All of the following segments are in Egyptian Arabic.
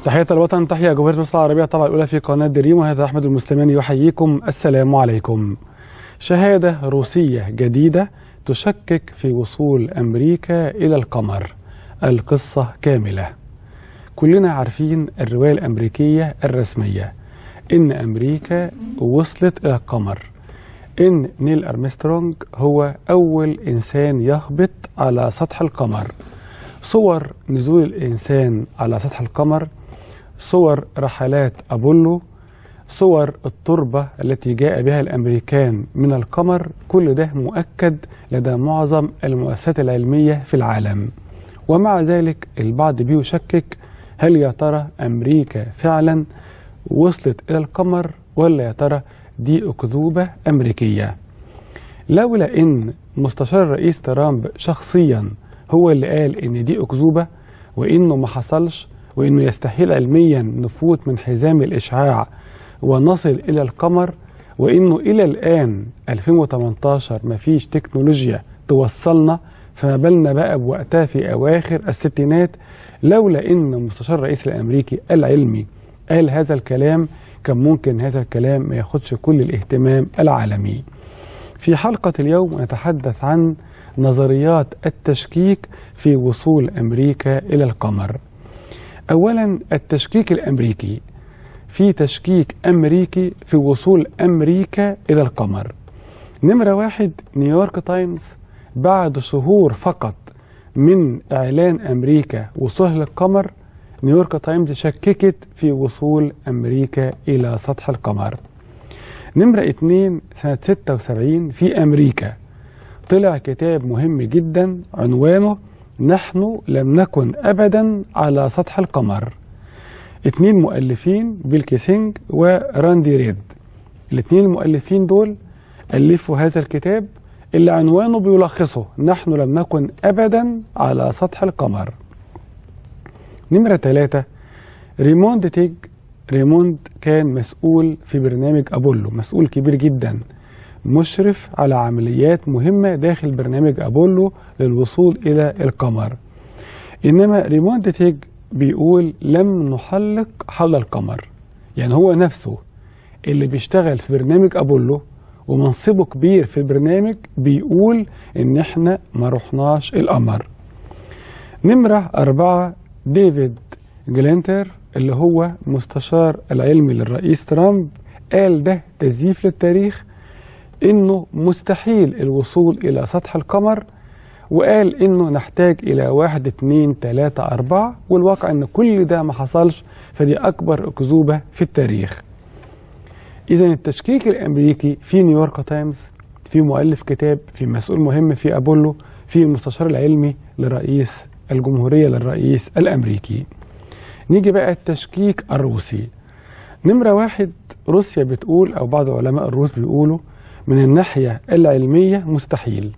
تحية الوطن تحية جمهورية مصر العربية طبعا الأولى في قناة دريم وهذا أحمد المسلماني يحييكم السلام عليكم شهادة روسية جديدة تشكك في وصول أمريكا إلى القمر القصة كاملة كلنا عارفين الرواية الأمريكية الرسمية إن أمريكا وصلت إلى القمر إن نيل أرمسترونج هو أول إنسان يهبط على سطح القمر صور نزول الإنسان على سطح القمر صور رحلات أبولو صور التربة التي جاء بها الأمريكان من القمر كل ده مؤكد لدى معظم المؤسسات العلمية في العالم ومع ذلك البعض بيشكك هل يا ترى أمريكا فعلا وصلت إلى القمر ولا يا ترى دي أكذوبة أمريكية لولا إن مستشار الرئيس ترامب شخصيا هو اللي قال إن دي أكذوبة وإنه ما حصلش وإنه يستحيل علميا نفوت من حزام الإشعاع ونصل إلى القمر وإنه إلى الآن 2018 مفيش تكنولوجيا توصلنا فما بالنا بقى بوقتها في أواخر الستينات لولا إن مستشار الرئيس الأمريكي العلمي قال هذا الكلام كان ممكن هذا الكلام ما ياخدش كل الاهتمام العالمي في حلقة اليوم نتحدث عن نظريات التشكيك في وصول أمريكا إلى القمر أولا التشكيك الأمريكي في تشكيك أمريكي في وصول أمريكا إلى القمر نمرة واحد نيويورك تايمز بعد شهور فقط من إعلان أمريكا وصولها للقمر نيويورك تايمز شككت في وصول أمريكا إلى سطح القمر نمرة اتنين سنة 76 في أمريكا طلع كتاب مهم جدا عنوانه نحن لم نكن أبدا على سطح القمر اتنين مؤلفين بيل كيسينج وراندي ريد الاتنين المؤلفين دول ألفوا هذا الكتاب اللي عنوانه بيلخصه نحن لم نكن أبدا على سطح القمر نمرة ثلاثة ريموند تيج ريموند كان مسؤول في برنامج أبولو مسؤول كبير جدا مشرف على عمليات مهمة داخل برنامج أبولو للوصول إلى القمر إنما ريموند تيج بيقول لم نحلق حول القمر يعني هو نفسه اللي بيشتغل في برنامج أبولو ومنصبه كبير في البرنامج بيقول إن إحنا ما رحناش القمر نمرة أربعة ديفيد جلينتر اللي هو مستشار العلمي للرئيس ترامب قال ده تزييف للتاريخ انه مستحيل الوصول الى سطح القمر وقال انه نحتاج الى واحد اتنين تلاتة اربعة والواقع ان كل ده ما حصلش فدي اكبر اكذوبة في التاريخ اذا التشكيك الامريكي في نيويورك تايمز في مؤلف كتاب في مسؤول مهم في ابولو في المستشار العلمي لرئيس الجمهورية للرئيس الامريكي نيجي بقى التشكيك الروسي نمرة واحد روسيا بتقول او بعض علماء الروس بيقولوا من الناحية العلمية مستحيل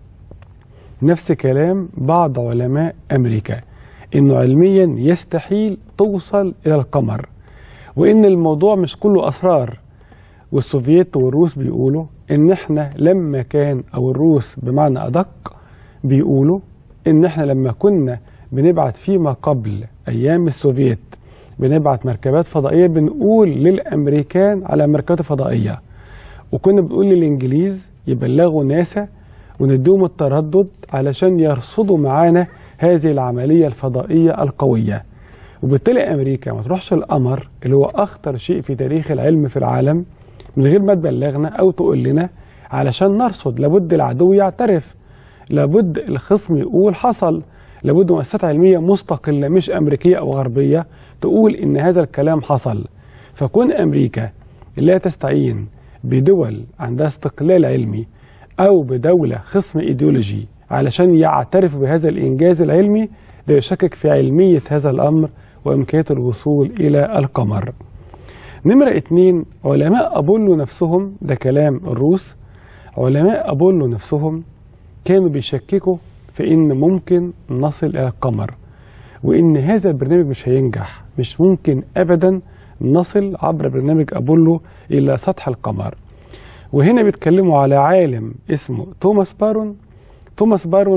نفس كلام بعض علماء أمريكا إنه علميا يستحيل توصل إلى القمر وإن الموضوع مش كله أسرار والسوفييت والروس بيقولوا إن إحنا لما كان أو الروس بمعنى أدق بيقولوا إن إحنا لما كنا بنبعت فيما قبل أيام السوفييت بنبعت مركبات فضائية بنقول للأمريكان على مركبات فضائية وكنا بنقول للإنجليز يبلغوا ناسا ونديهم التردد علشان يرصدوا معانا هذه العملية الفضائية القوية وبالتالي أمريكا ما تروحش القمر اللي هو أخطر شيء في تاريخ العلم في العالم من غير ما تبلغنا أو تقول لنا علشان نرصد لابد العدو يعترف لابد الخصم يقول حصل لابد مؤسسات علمية مستقلة مش أمريكية أو غربية تقول إن هذا الكلام حصل فكون أمريكا لا تستعين بدول عندها استقلال علمي أو بدولة خصم إيديولوجي علشان يعترف بهذا الإنجاز العلمي ده يشكك في علمية هذا الأمر وإمكانية الوصول إلى القمر نمرة اتنين علماء أبولو نفسهم ده كلام الروس علماء أبولو نفسهم كانوا بيشككوا في إن ممكن نصل إلى القمر وإن هذا البرنامج مش هينجح مش ممكن أبدا نصل عبر برنامج أبولو إلى سطح القمر وهنا بيتكلموا على عالم اسمه توماس بارون توماس بارون ده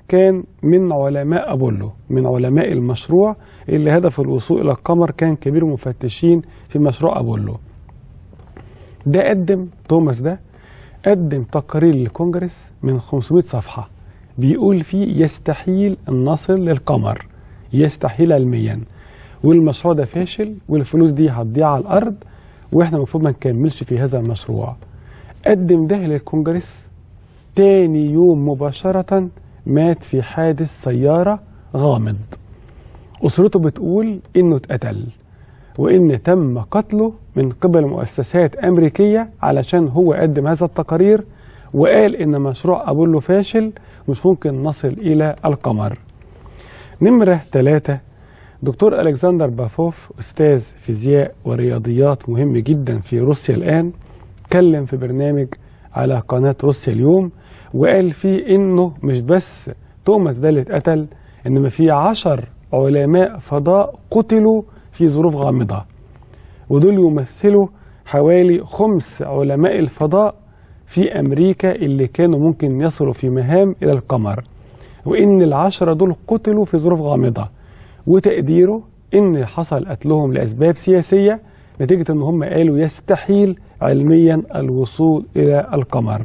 كان من علماء أبولو من علماء المشروع اللي هدف الوصول إلى القمر كان كبير المفتشين في مشروع أبولو ده قدم توماس ده قدم تقرير للكونجرس من 500 صفحة بيقول فيه يستحيل أن نصل للقمر يستحيل علميا والمشروع ده فاشل والفلوس دي هتضيع على الأرض وإحنا المفروض ما نكملش في هذا المشروع قدم ده للكونجرس تاني يوم مباشرة مات في حادث سيارة غامض أسرته بتقول إنه اتقتل وإن تم قتله من قبل مؤسسات أمريكية علشان هو قدم هذا التقارير وقال إن مشروع أبولو فاشل مش ممكن نصل إلى القمر نمرة ثلاثة دكتور ألكسندر بافوف أستاذ فيزياء ورياضيات مهم جدا في روسيا الآن اتكلم في برنامج على قناة روسيا اليوم وقال فيه إنه مش بس توماس ده اللي اتقتل إنما في عشر علماء فضاء قتلوا في ظروف غامضة ودول يمثلوا حوالي خمس علماء الفضاء في أمريكا اللي كانوا ممكن يصلوا في مهام إلى القمر وإن العشرة دول قتلوا في ظروف غامضة وتقديره إن حصل قتلهم لأسباب سياسية نتيجة إن هم قالوا يستحيل علميا الوصول إلى القمر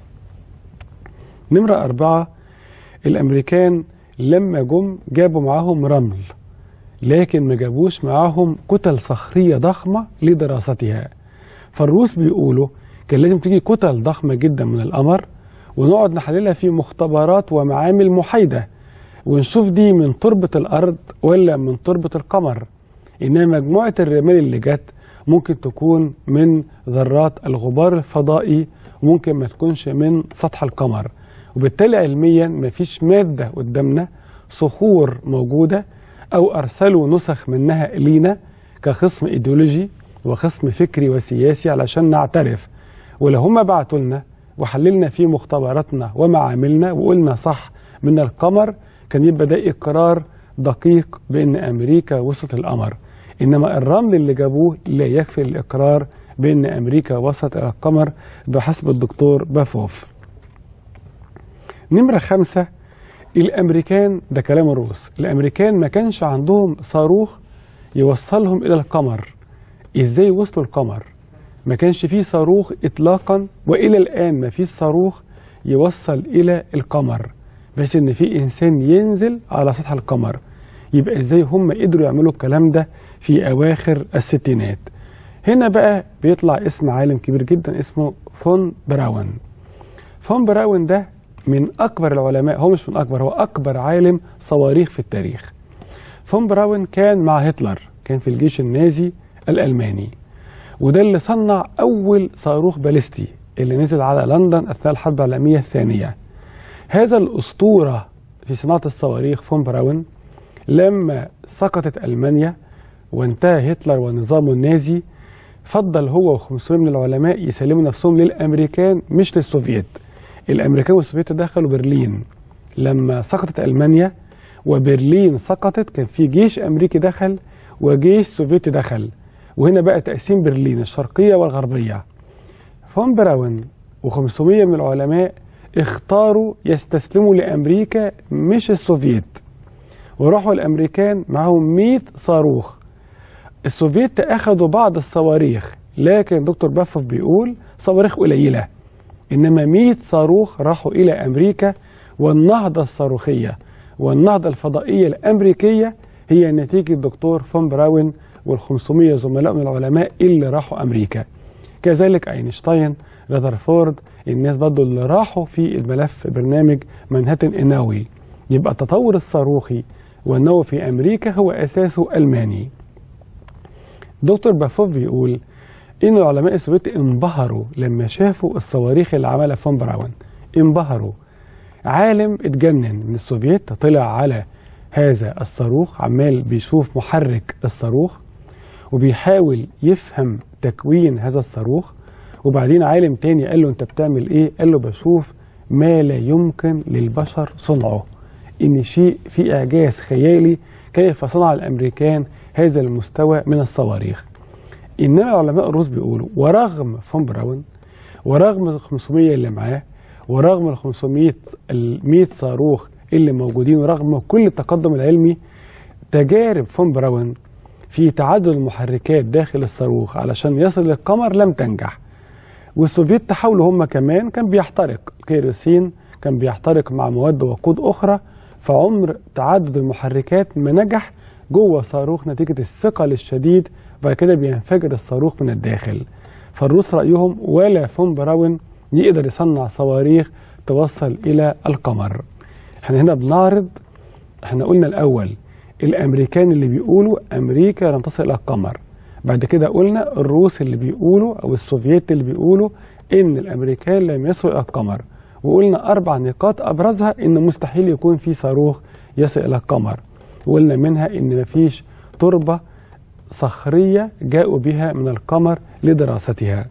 نمرة أربعة الأمريكان لما جم جابوا معاهم رمل لكن ما جابوش معاهم كتل صخرية ضخمة لدراستها فالروس بيقولوا كان لازم تيجي كتل ضخمة جدا من القمر ونقعد نحللها في مختبرات ومعامل محايدة ونشوف دي من تربة الأرض ولا من تربة القمر إنما مجموعة الرمال اللي جت ممكن تكون من ذرات الغبار الفضائي وممكن ما تكونش من سطح القمر وبالتالي علميا ما فيش مادة قدامنا صخور موجودة أو أرسلوا نسخ منها لينا كخصم إيديولوجي وخصم فكري وسياسي علشان نعترف ولو هم بعتوا لنا وحللنا في مختبراتنا ومعاملنا وقلنا صح من القمر كان يبقى ده إقرار دقيق بأن أمريكا وصلت القمر إنما الرمل اللي جابوه لا يكفي الإقرار بأن أمريكا وصلت إلى القمر بحسب الدكتور بافوف نمرة خمسة الأمريكان ده كلام الروس الأمريكان ما كانش عندهم صاروخ يوصلهم إلى القمر إزاي وصلوا القمر ما كانش فيه صاروخ إطلاقا وإلى الآن ما فيش صاروخ يوصل إلى القمر بحيث إن في إنسان ينزل على سطح القمر يبقى إزاي هم قدروا يعملوا الكلام ده في أواخر الستينات هنا بقى بيطلع اسم عالم كبير جدا اسمه فون براون فون براون ده من أكبر العلماء هو مش من أكبر هو أكبر عالم صواريخ في التاريخ فون براون كان مع هتلر كان في الجيش النازي الألماني وده اللي صنع أول صاروخ باليستي اللي نزل على لندن أثناء الحرب العالمية الثانية هذا الأسطورة في صناعة الصواريخ فون براون لما سقطت ألمانيا وانتهى هتلر ونظامه النازي فضل هو و500 من العلماء يسلموا نفسهم للأمريكان مش للسوفييت الأمريكان والسوفييت دخلوا برلين لما سقطت ألمانيا وبرلين سقطت كان في جيش أمريكي دخل وجيش سوفيتي دخل وهنا بقى تقسيم برلين الشرقية والغربية فون براون و500 من العلماء اختاروا يستسلموا لأمريكا مش السوفييت وراحوا الأمريكان معاهم 100 صاروخ السوفييت أخذوا بعض الصواريخ لكن دكتور بافوف بيقول صواريخ قليلة إنما 100 صاروخ راحوا إلى أمريكا والنهضة الصاروخية والنهضة الفضائية الأمريكية هي نتيجة دكتور فون براون وال500 زملاء من العلماء اللي راحوا أمريكا كذلك أينشتاين رذرفورد الناس برضه اللي راحوا في الملف برنامج منهاتن النووي يبقى التطور الصاروخي والنووي في أمريكا هو أساسه ألماني دكتور بافوف بيقول إن العلماء السوفيت انبهروا لما شافوا الصواريخ اللي عملها فون براون انبهروا عالم اتجنن من السوفيت طلع على هذا الصاروخ عمال بيشوف محرك الصاروخ وبيحاول يفهم تكوين هذا الصاروخ وبعدين عالم تاني قال له انت بتعمل ايه قال له بشوف ما لا يمكن للبشر صنعه ان شيء في اعجاز خيالي كيف صنع الامريكان هذا المستوى من الصواريخ انما علماء الروس بيقولوا ورغم فون براون ورغم ال 500 اللي معاه ورغم ال 500 ال 100 صاروخ اللي موجودين رغم كل التقدم العلمي تجارب فون براون في تعدد المحركات داخل الصاروخ علشان يصل للقمر لم تنجح والسوفيت تحاولوا هم كمان كان بيحترق الكيروسين كان بيحترق مع مواد وقود أخرى فعمر تعدد المحركات ما نجح جوه صاروخ نتيجة الثقل الشديد وبعد كده بينفجر الصاروخ من الداخل فالروس رأيهم ولا فون براون يقدر يصنع صواريخ توصل إلى القمر احنا هنا بنعرض احنا قلنا الأول الأمريكان اللي بيقولوا أمريكا لن تصل إلى القمر بعد كده قلنا الروس اللي بيقولوا أو السوفييت اللي بيقولوا إن الأمريكان لم يصلوا إلى القمر وقلنا أربع نقاط أبرزها إن مستحيل يكون في صاروخ يصل إلى القمر وقلنا منها إن مفيش تربة صخرية جاءوا بها من القمر لدراستها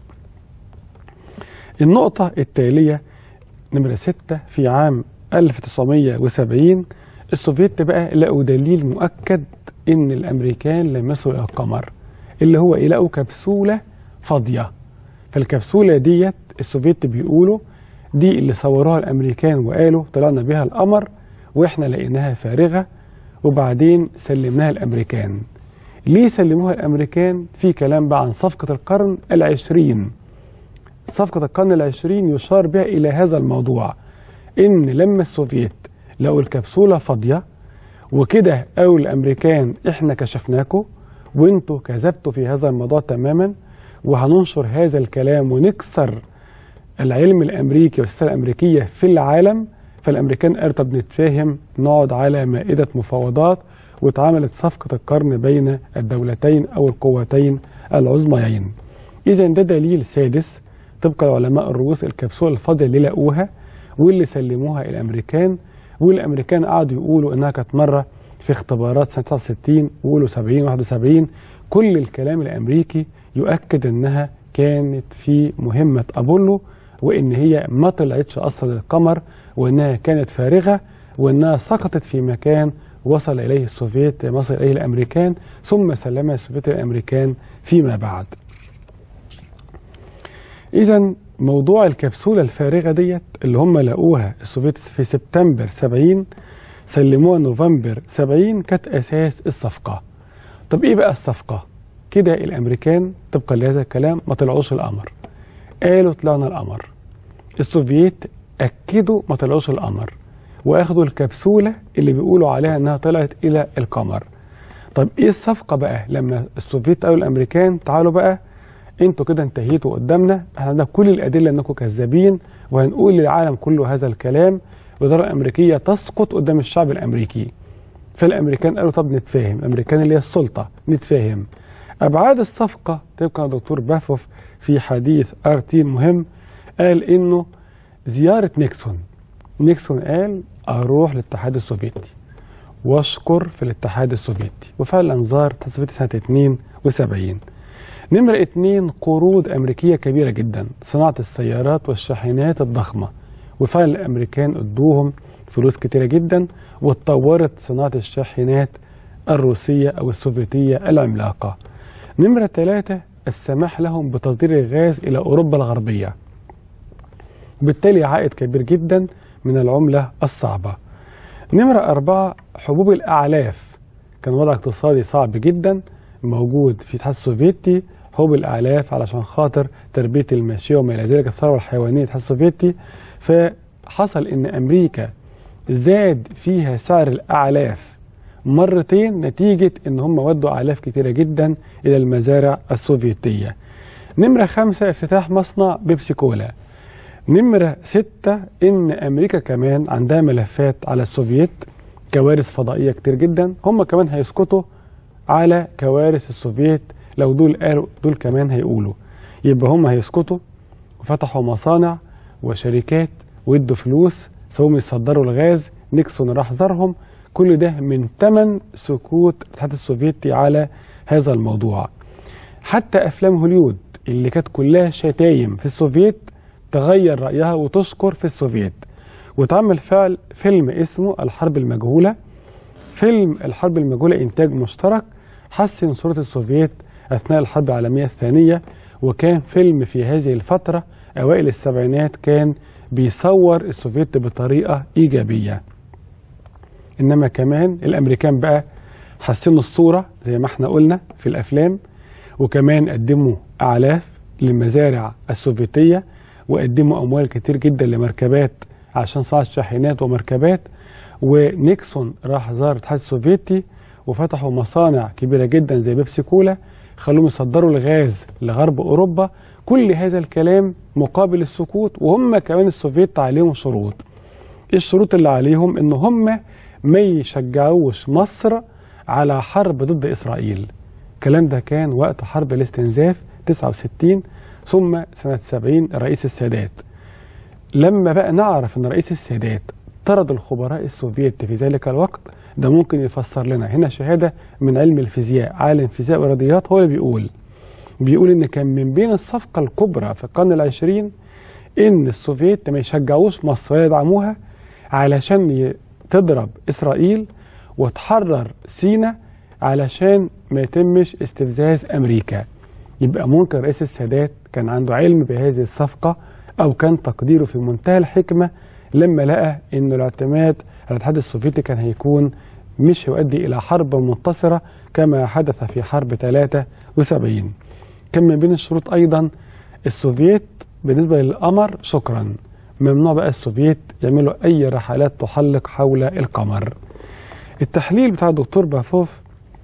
النقطة التالية نمرة ستة في عام 1970 السوفيت بقى لقوا دليل مؤكد إن الأمريكان لم يصلوا إلى القمر اللي هو يلاقوا كبسولة فاضية فالكبسولة ديت السوفيت بيقولوا دي اللي صوروها الأمريكان وقالوا طلعنا بها القمر وإحنا لقيناها فارغة وبعدين سلمناها الأمريكان ليه سلموها الأمريكان في كلام بقى عن صفقة القرن العشرين صفقة القرن العشرين يشار بها إلى هذا الموضوع إن لما السوفيت لقوا الكبسولة فاضية وكده قالوا الأمريكان إحنا كشفناكم وانتوا كذبتوا في هذا الموضوع تماما وهننشر هذا الكلام ونكسر العلم الامريكي والسياسه الامريكيه في العالم فالامريكان قالوا طب نتفاهم نقعد على مائده مفاوضات واتعملت صفقه القرن بين الدولتين او القوتين العظميين. اذا ده دليل سادس طبق العلماء الروس الكبسوله الفاضيه اللي لقوها واللي سلموها الامريكان والامريكان قعدوا يقولوا انها كانت مره في اختبارات سنه 69 ويقولوا 70 71 كل الكلام الامريكي يؤكد انها كانت في مهمه ابولو وان هي ما طلعتش اصلا للقمر وانها كانت فارغه وانها سقطت في مكان وصل اليه السوفيت وصل اليه الامريكان ثم سلمها السوفيت الامريكان فيما بعد. اذا موضوع الكبسوله الفارغه ديت اللي هم لقوها السوفيت في سبتمبر 70 سلموها نوفمبر 70 كانت اساس الصفقه. طب ايه بقى الصفقه؟ كده الامريكان طبقا لهذا الكلام ما طلعوش القمر. قالوا طلعنا القمر. السوفييت اكدوا ما طلعوش القمر واخدوا الكبسوله اللي بيقولوا عليها انها طلعت الى القمر. طب ايه الصفقه بقى لما السوفييت قالوا الامريكان تعالوا بقى انتوا كده انتهيتوا قدامنا احنا عندنا كل الادله انكم كذابين وهنقول للعالم كله هذا الكلام والاداره الامريكيه تسقط قدام الشعب الامريكي. فالامريكان قالوا طب نتفاهم، الامريكان اللي هي السلطه نتفاهم. ابعاد الصفقه تبقى دكتور بافوف في حديث ار تي مهم قال انه زياره نيكسون نيكسون قال اروح للاتحاد السوفيتي واشكر في الاتحاد السوفيتي وفعلا زار الاتحاد السوفيتي سنه 72 نمرة اتنين قروض أمريكية كبيرة جدا صناعة السيارات والشاحنات الضخمة وفعلا الأمريكان ادوهم فلوس كتيرة جدا واتطورت صناعة الشاحنات الروسية أو السوفيتية العملاقة نمرة ثلاثة السماح لهم بتصدير الغاز إلى أوروبا الغربية وبالتالي عائد كبير جدا من العملة الصعبة نمرة أربعة حبوب الأعلاف كان وضع اقتصادي صعب جدا موجود في الاتحاد السوفيتي حبوب الأعلاف علشان خاطر تربية الماشية وما إلى ذلك الثروة الحيوانية الاتحاد السوفيتي فحصل إن أمريكا زاد فيها سعر الأعلاف مرتين نتيجة إن هم ودوا أعلاف كتيرة جدا إلى المزارع السوفيتية نمرة خمسة افتتاح مصنع بيبسي كولا نمرة ستة إن أمريكا كمان عندها ملفات على السوفييت كوارث فضائية كتير جدا هم كمان هيسكتوا على كوارث السوفييت لو دول قالوا دول كمان هيقولوا يبقى هم هيسكتوا وفتحوا مصانع وشركات وادوا فلوس سوهم يصدروا الغاز نيكسون راح زارهم كل ده من ثمن سكوت الاتحاد السوفيتي على هذا الموضوع حتى افلام هوليود اللي كانت كلها شتايم في السوفييت تغير رأيها وتشكر في السوفييت واتعمل فعل فيلم اسمه الحرب المجهولة فيلم الحرب المجهولة إنتاج مشترك حسن صورة السوفييت أثناء الحرب العالمية الثانية وكان فيلم في هذه الفترة أوائل السبعينات كان بيصور السوفييت بطريقة إيجابية إنما كمان الأمريكان بقى حسنوا الصورة زي ما احنا قلنا في الأفلام وكمان قدموا أعلاف للمزارع السوفيتية وقدموا أموال كتير جدا لمركبات عشان صناعة شاحنات ومركبات ونيكسون راح زار الاتحاد السوفيتي وفتحوا مصانع كبيرة جدا زي بيبسي كولا خلوهم يصدروا الغاز لغرب أوروبا كل هذا الكلام مقابل السكوت وهم كمان السوفيت عليهم شروط ايه الشروط اللي عليهم ان هم ما يشجعوش مصر على حرب ضد اسرائيل الكلام ده كان وقت حرب الاستنزاف 69 ثم سنة 70 رئيس السادات لما بقى نعرف ان رئيس السادات طرد الخبراء السوفيت في ذلك الوقت ده ممكن يفسر لنا هنا شهادة من علم الفيزياء عالم فيزياء ورياضيات هو اللي بيقول بيقول ان كان من بين الصفقة الكبرى في القرن العشرين ان السوفيت ما يشجعوش مصر ويدعموها علشان تضرب اسرائيل وتحرر سينا علشان ما يتمش استفزاز امريكا يبقى ممكن رئيس السادات كان عنده علم بهذه الصفقة او كان تقديره في منتهى الحكمة لما لقى ان الاعتماد على الاتحاد السوفيتي كان هيكون مش هيؤدي الى حرب منتصرة كما حدث في حرب 73 كان من بين الشروط ايضا السوفيت بالنسبة للقمر شكرا ممنوع بقى السوفيت يعملوا اي رحلات تحلق حول القمر التحليل بتاع الدكتور بافوف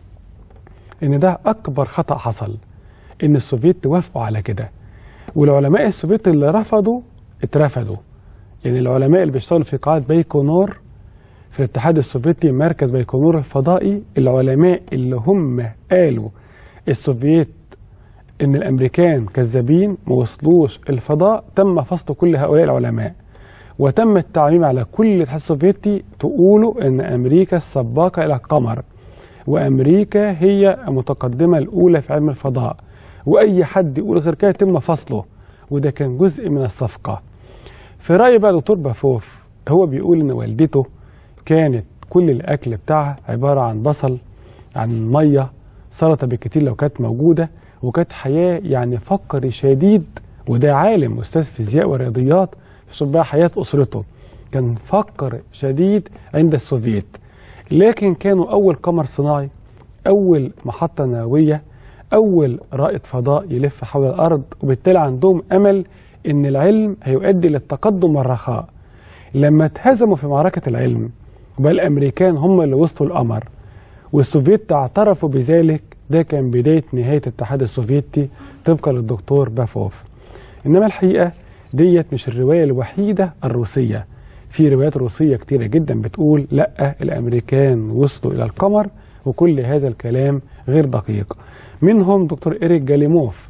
ان ده اكبر خطأ حصل ان السوفيت وافقوا على كده والعلماء السوفيت اللي رفضوا اترفضوا يعني العلماء اللي بيشتغلوا في قاعة بيكونور في الاتحاد السوفيتي مركز بيكونور الفضائي العلماء اللي هم قالوا السوفيت ان الامريكان كذابين ما وصلوش الفضاء تم فصل كل هؤلاء العلماء وتم التعميم على كل الاتحاد السوفيتي تقولوا ان امريكا السباقه الى القمر وامريكا هي المتقدمه الاولى في علم الفضاء واي حد يقول غير كده يتم فصله وده كان جزء من الصفقه في راي بقى دكتور بافوف هو بيقول ان والدته كانت كل الاكل بتاعها عباره عن بصل عن ميه سلطه بالكتير لو كانت موجوده وكانت حياه يعني فقري شديد وده عالم استاذ فيزياء ورياضيات شوف بقى حياه اسرته كان فقر شديد عند السوفيت لكن كانوا اول قمر صناعي اول محطه نوويه اول رائد فضاء يلف حول الارض وبالتالي عندهم امل ان العلم هيؤدي للتقدم والرخاء لما اتهزموا في معركه العلم وبقى الامريكان هم اللي وصلوا القمر والسوفيت اعترفوا بذلك ده كان بدايه نهايه الاتحاد السوفيتي طبقا للدكتور بافوف انما الحقيقه ديت مش الروايه الوحيده الروسيه في روايات روسيه كتيره جدا بتقول لا الامريكان وصلوا الى القمر وكل هذا الكلام غير دقيق منهم دكتور إيريك جاليموف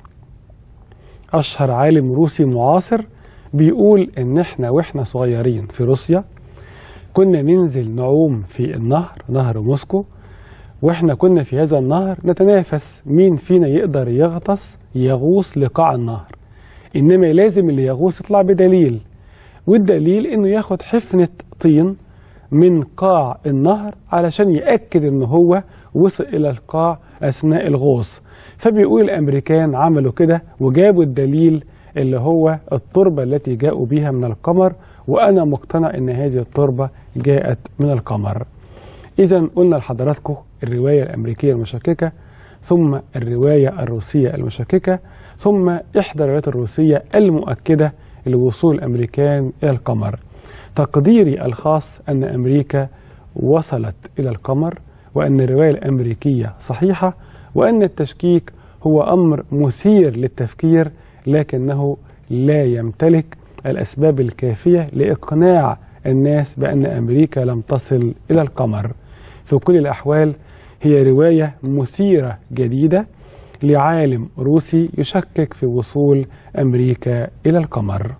أشهر عالم روسي معاصر بيقول إن إحنا وإحنا صغيرين في روسيا كنا ننزل نعوم في النهر نهر موسكو وإحنا كنا في هذا النهر نتنافس مين فينا يقدر يغطس يغوص لقاع النهر إنما لازم اللي يغوص يطلع بدليل والدليل إنه ياخد حفنة طين من قاع النهر علشان يأكد إن هو وصل إلى القاع أثناء الغوص فبيقول الأمريكان عملوا كده وجابوا الدليل اللي هو التربة التي جاءوا بها من القمر وأنا مقتنع أن هذه التربة جاءت من القمر إذا قلنا لحضراتكم الرواية الأمريكية المشككة ثم الرواية الروسية المشككة ثم إحدى الروايات الروسية المؤكدة لوصول الأمريكان إلى القمر تقديري الخاص أن أمريكا وصلت إلى القمر وأن الرواية الأمريكية صحيحة وأن التشكيك هو أمر مثير للتفكير لكنه لا يمتلك الأسباب الكافية لإقناع الناس بأن أمريكا لم تصل إلى القمر في كل الأحوال هي رواية مثيرة جديدة لعالم روسي يشكك في وصول أمريكا إلى القمر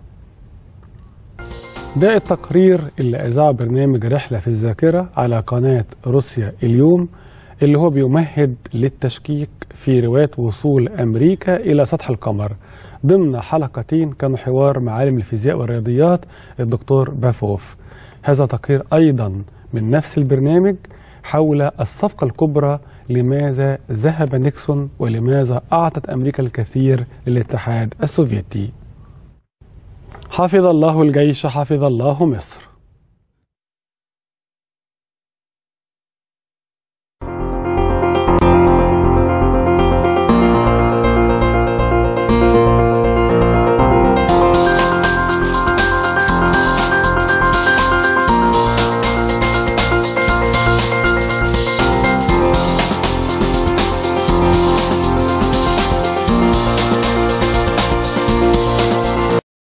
ده التقرير اللي أذاع برنامج رحلة في الذاكرة على قناة روسيا اليوم اللي هو بيمهد للتشكيك في رواية وصول أمريكا إلى سطح القمر ضمن حلقتين كانوا حوار مع عالم الفيزياء والرياضيات الدكتور بافوف هذا تقرير أيضا من نفس البرنامج حول الصفقة الكبرى لماذا ذهب نيكسون ولماذا أعطت أمريكا الكثير للاتحاد السوفيتي حفظ الله الجيش حفظ الله مصر